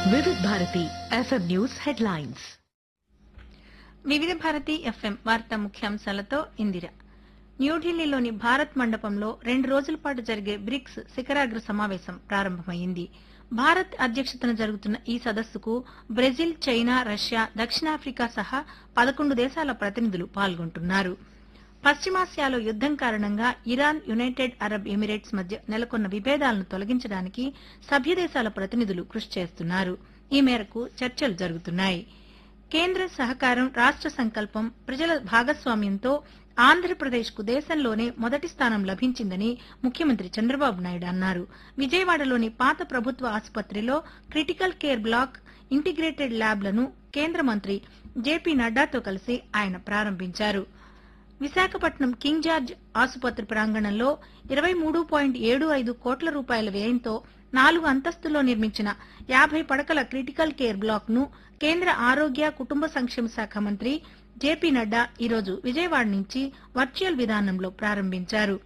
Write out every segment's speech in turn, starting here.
వివిధ Bharati FM news headlines వివిధ Bharati FM వార్తా ముఖ్యాంశాలతో ఇందిర న్యూఢిల్లీలోని భారత్ మండపంలో రెండు రోజుల పాటు జరిగే బ్రిక్స్ శిఖరాగ్ర సమావేశం ప్రారంభమైంది భారత్ అధ్యక్షతన జరుగుతున్న ఈ సదస్సుకు బ్రెజిల్ చైనా రష్యా దక్షిణాఫ్రికా సహా పదకొండు దేశాల ప్రతినిధులు పాల్గొంటున్నారు పశ్చిమాసియాలో యుద్దం కారణంగా ఇరాన్ యునైటెడ్ అరబ్ ఎమిరేట్స్ మధ్య నెలకొన్న విభేదాలను తొలగించడానికి సభ్య దేశాల ప్రతినిధులు కృషి చేస్తున్నారు ఈ మేరకు చర్చలు జరుగుతున్నాయి కేంద్ర సహకారం రాష్ట సంకల్పం ప్రజల భాగస్వామ్యంతో ఆంధ్రప్రదేశ్ కు దేశంలోనే మొదటి స్థానం లభించిందని ముఖ్యమంత్రి చంద్రబాబు నాయుడు అన్నారు విజయవాడలోని పాత ప్రభుత్వ ఆసుపత్రిలో క్రిటికల్ కేర్ బ్లాక్ ఇంటిగ్రేటెడ్ ల్యాబ్లను కేంద్ర మంత్రి జేపీ నడ్డాతో కలిసి ఆయన ప్రారంభించారు విశాఖపట్నం కింగ్ జార్జ్ ఆసుపత్రి ప్రాంగణంలో ఇరవై మూడు పాయింట్ ఏడు ఐదు కోట్ల రూపాయల వ్యయంతో నాలుగు అంతస్తుల్లో నిర్మించిన యాభై పడకల క్రిటికల్ కేర్ బ్లాక్ ను కేంద్ర ఆరోగ్య కుటుంబ సంక్షేమ శాఖ మంత్రి జేపీ నడ్డా ఈరోజు విజయవాడ నుంచి వర్చువల్ విధానంలో ప్రారంభించారు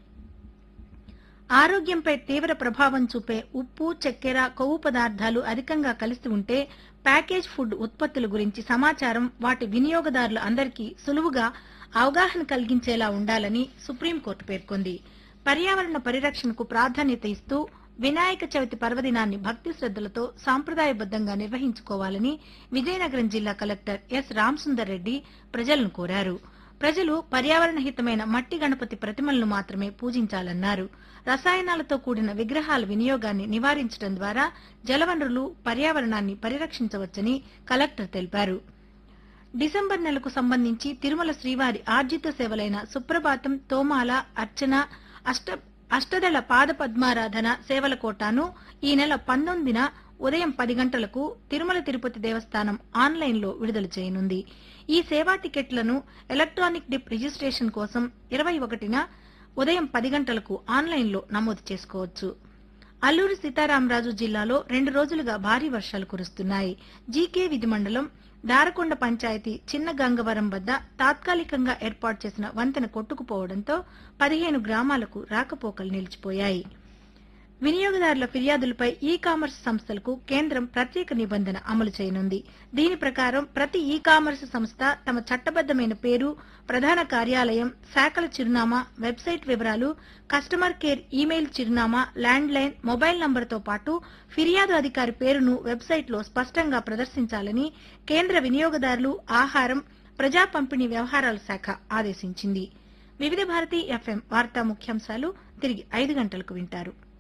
ఆరోగ్యంపై తీవ్ర ప్రభావం చూపే ఉప్పు చక్కెర కొవ్వు పదార్థాలు అధికంగా కలిసి ఉంటే ప్యాకేజ్ ఫుడ్ ఉత్పత్తుల గురించి సమాచారం వాటి వినియోగదారుల అందరికీ సులువుగా అవగాహన కలిగించేలా ఉండాలని సుప్రీంకోర్టు పేర్కొంది పర్యావరణ పరిరక్షణకు ప్రాధాన్యత ఇస్తూ వినాయక చవితి పర్వదినాన్ని భక్తి శ్రద్దలతో సాంప్రదాయబద్దంగా నిర్వహించుకోవాలని విజయనగరం జిల్లా కలెక్టర్ ఎస్ రామసుందర్ రెడ్డి ప్రజలను కోరారు ప్రజలు పర్యావరణ హితమైన మట్టి గణపతి ప్రతిమలను మాత్రమే పూజించాలన్నారు రసాయనాలతో కూడిన విగ్రహాల వినియోగాన్ని నివారించడం ద్వారా జలవనరులు పర్యావరణాన్ని పరిరక్షించవచ్చని కలెక్టర్ తెలిపారు డిసెంబర్ నెలకు సంబంధించి తిరుమల శ్రీవారి ఆర్జిత సేవలైన సుప్రభాతం తోమాల అర్చన అష్ట అష్టదళ పాద పద్మారాధన సేవల కోటాను ఈ నెల పంతొమ్మిదిన ఉదయం పది గంటలకు తిరుమల తిరుపతి దేవస్థానం ఆన్లైన్లో విడుదల చేయనుంది ఈ సేవా టికెట్లను ఎలక్ట్రానిక్ డిప్ రిజిస్ట్రేషన్ కోసం ఇరవై ఒకటిన ఉదయం పది గంటలకు ఆన్లైన్లో నమోదు చేసుకోవచ్చు అల్లూరి సీతారామరాజు జిల్లాలో రెండు రోజులుగా భారీ వర్షాలు కురుస్తున్నాయి జీకే విధి మండలం దారకొండ పంచాయతీ చిన్న గంగవరం వద్ద తాత్కాలికంగా ఏర్పాటు చేసిన వంతెన కొట్టుకుపోవడంతో పదిహేను గ్రామాలకు రాకపోకలు నిలిచిపోయాయి వినియోగదారుల ఫిర్యాదులపై ఈ కామర్స్ సంస్థలకు కేంద్రం ప్రత్యేక నిబంధన అమలు చేయనుంది దీని ప్రకారం ప్రతి ఈ కామర్స్ సంస్థ తమ చట్టబద్దమైన పేరు ప్రధాన కార్యాలయం శాఖల చిరునామా వెబ్సైట్ వివరాలు కస్టమర్ కేర్ ఈమెయిల్ చిరునామా ల్యాండ్ లైన్ మొబైల్ నంబర్తో పాటు ఫిర్యాదు అధికారి పేరును వెబ్సైట్లో స్పష్టంగా ప్రదర్శించాలని కేంద్ర వినియోగదారులు ఆహారం ప్రజా పంపిణీ వ్యవహారాల శాఖ ఆదేశించింది వివిధ భారతి ఎఫ్ఎం వార్తా ముఖ్యాంశాలు తిరిగి ఐదు గంటలకు వింటారు